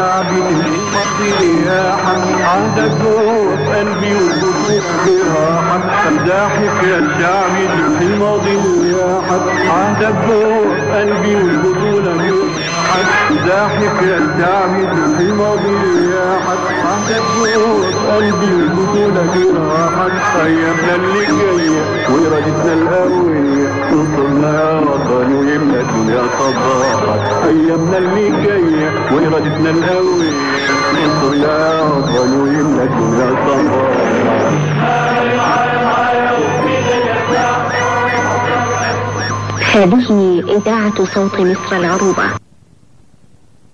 الشعب تنقضي رياحا عندك جوه في قلبي وجودك براحة ضحك يا الشعب في الماضي رياحا عندك جوه في قلبي وجودك ضحك يا الشعب في الماضي رياحا عندك جوه في قلبي وجودك راحة ايامنا اللي جاية وإرادتنا القوية وصلنا يا وطن ويملى الدنيا صباحا ايامنا اللي جاية وإرادتنا القوية وصلنا يا وطن ويملى الدنيا صباحا هذه إذاعة صوت مصر العروبة